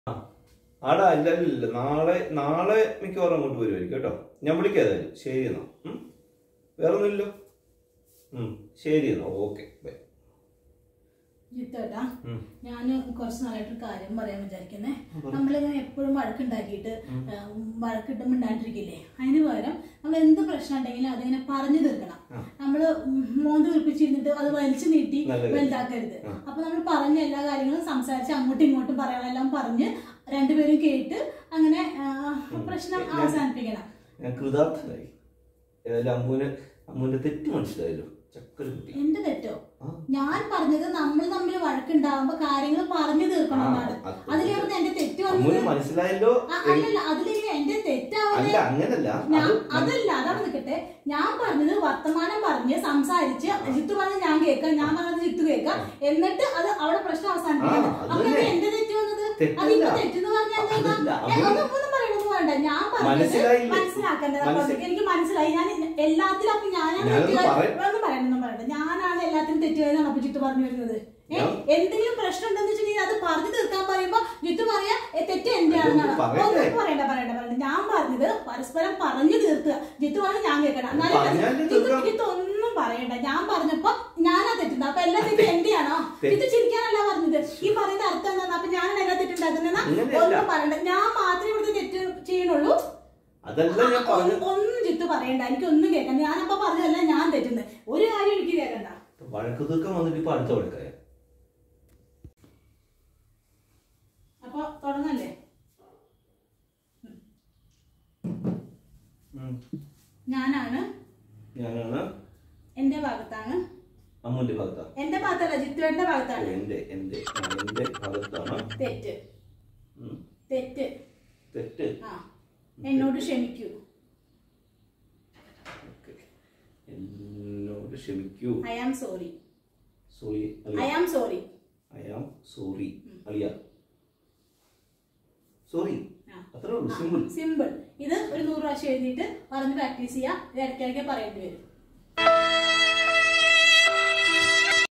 ആടാ ഇല്ല ഇല്ല ഇല്ല നാളെ നാളെ മിക്കവാറും അങ്ങോട്ട് വരുമായിരിക്കും കേട്ടോ ഞാൻ വിളിക്കാം ഏതായാലും ശരി എന്നാ ഉം? വേറെ ഒന്നുമില്ലല്ലോ ഉം, ശരി എന്നാ ഓക്കെ ബൈ ജിത്തേട്ടാ ഉം. ഞാൻ കുറച്ച് നാളായിട്ട് ഒരു കാര്യം പറയാൻ വിചാരിക്കുന്നേ നമ്മളിങ്ങനെ എപ്പോഴും വഴക്കുണ്ടാക്കിയിട്ട് ആ, വഴക്കിട്ട് മിണ്ടാണ്ടിരിക്കില്ലേ അതിന് പകരം നമ്മൾ എന്ത് പ്രശ്നം ഉണ്ടെങ്കിലും അതിങ്ങനെ പറഞ്ഞു തീർക്കണം നമ്മള് മോന്ത് വീർപ്പിച്ചിരുന്നിട്ട് അത് വലിച്ചു നീട്ടി നല്ല കാര്യം. വലുതാക്കരുത് അപ്പൊ നമ്മൾ പറഞ്ഞ എല്ലാ കാര്യങ്ങളും സംസാരിച്ച് അങ്ങോട്ടും ഇങ്ങോട്ടും പറയാനെല്ലാം പറഞ്ഞ് രണ്ടുപേരും കേട്ട് അങ്ങനെ ആ, പ്രശ്നം അവസാനിപ്പിക്കണം ഞാൻ കൃതാർത്ഥനായി ഏതായാലും അമ്മൂന് അമ്മൂന്റെ തെറ്റ് മനസ്സിലായല്ലോ ചക്കര കുട്ടി എന്റെ തെറ്റോ ആ. ഞാൻ പറഞ്ഞത് നമ്മൾ തമ്മിൽ വഴക്കുണ്ടാവുമ്പോ കാര്യങ്ങൾ പറഞ്ഞു തീർക്കണം എന്നാണ് ആ, അത് അതിലായിരുന്നു എന്റെ തെറ്റ് വന്നത് അമ്മൂന് മനസ്സിലായല്ലോ ആ, അല്ലല്ല അതിലേക്ക് എന്റെ തെറ്റാവുന്നത് അല്ല അങ്ങനല്ല ഞാൻ അത് അതല്ല അതാണ് നിൽക്കട്ടെ ഞാൻ പറഞ്ഞത് വർത്തമാനം പറഞ്ഞ് സംസാരിച്ച് ജിത്തു പറഞ്ഞ് ഞാൻ കേൾക്കാം ഞാൻ പറഞ്ഞത് ജിത്തു കേൾക്കാം എന്നിട്ട് അത് അവിടെ പ്രശ്നം അവസാനിപ്പിക്കണം ആ, അത് അപ്പൊ തന്നെ. എന്റെ തെറ്റ് വന്നത് തെറ്റല്ല. അതിപ്പോ തെറ്റെന്ന് പറഞ്ഞാൽ എന്താ അതല്ല, ഏ, അവര് അതൊന്നും ഒന്നും പറയണമെന്ന് വേണ്ട ഞാൻ പറഞ്ഞത് മനസ്സിലായില്ലേ? മനസ്സിലാക്കേണ്ടത് അപ്പൊ മനസ്സി- എനിക്ക് മനസ്സിലായി ഞാൻ എല്ലാത്തിലും അപ്പൊ ഞാനാണ് ഞാനത് തെറ്റുകാരി പറയ- ഒന്നും പറയണമെന്നും പറയണ്ട ഞാനാണ് എല്ലാത്തിനും തെറ്റുകാരെന്നാണ് അപ്പൊ ജിത്തു പറഞ്ഞു വരുന്നത് ഏ, ഞാൻ- എന്തെങ്കിലും പ്രശ്നം ഉണ്ടെന്ന് വെച്ചിട്ടുണ്ടെങ്കിൽ അത് പറഞ്ഞു തീർക്കാൻ പറയുമ്പോ ജിത്തു പറയാ "ഏ, തെറ്റ് എന്റെ ആണെന്നാണ് പറയട്ടെ. ഒന്നും പറയണ്ട പറയണ്ട പറയണ്ട ഞാൻ പറഞ്ഞത് പരസ്പരം പറഞ്ഞു തീർക്കുക ജിത്തു പറഞ്ഞ് ഞാൻ കേൾക്കണം എന്നാലും പറഞ്ഞാലും ജിത്തു തീർക്കാം. ജിത്തു ഒന്നും പറയണ്ട ഞാൻ പറഞ്ഞപ്പോ ഞാനാ തെറ്റുന്നത് അപ്പൊ എല്ലാ തെറ്റും എന്റെയാണോ തെ- ജിത്തു ചിരിക്കാനല്ല പറഞ്ഞത് ഈ പറയുന്ന അർത്ഥം എന്താണ് അപ്പൊ ഞാൻ എല്ലാ തെറ്റുണ്ടാക്കുന്ന അങ്ങനെയല്ല. ഒന്നും പറയണ്ട ഞാൻ മാത്രമേ ഇവിടുത്തെ തെറ്റ് ചെയ്യണുള്ളൂ അതല്ല ഞാൻ പറഞ്ഞു ഒന്നും- ഒന്നും ജിത്തു പറയണ്ട എനിക്ക് ഒന്നും കേൾക്കണ്ട ഞാനപ്പോ പറഞ്ഞതല്ല ഞാൻ തെറ്റുന്നത് ഒരു കാര്യം എനിക്ക് കേൾക്കണ്ട വഴക്ക് തീർക്കാൻ വന്നിട്ട് ഇപ്പൊ അടുത്ത വഴക്കായ അപ്പൊ തുടങ്ങല്ലേ ഉം. ഞാനാണ് ഞാനാണ് എന്റെ ഭാഗത്താണ് അമ്മുന്റെ ഭാഗത്താ എന്റെ ഭാഗത്തല്ല ജിത്തുവേട്ടന്റെ ഭാഗത്താണ് എന്റെ എന്റെ ഞാൻ എന്റെ ഭാഗത്താണ് തെറ്റ് ഉം. തെറ്റ് തെറ്റ് ആ എന്നോട് ക്ഷമിക്കൂ ഓക്കെ എന്നോട് ക്ഷമിക്കൂ I am sorry sorry I am sorry I am sorry അളിയ സോറി ആ. അത്രേ ഉള്ളൂ സിമ്പിൾ സിമ്പിൾ ഇത് ഒരു നൂറ് പ്രാവശ്യം എഴുതിയിട്ട് പറഞ്ഞ് പ്രാക്ടീസ് ചെയ്യാം ഇത് ഇടയ്ക്കിടയ്ക്ക് പറയേണ്ടി വരും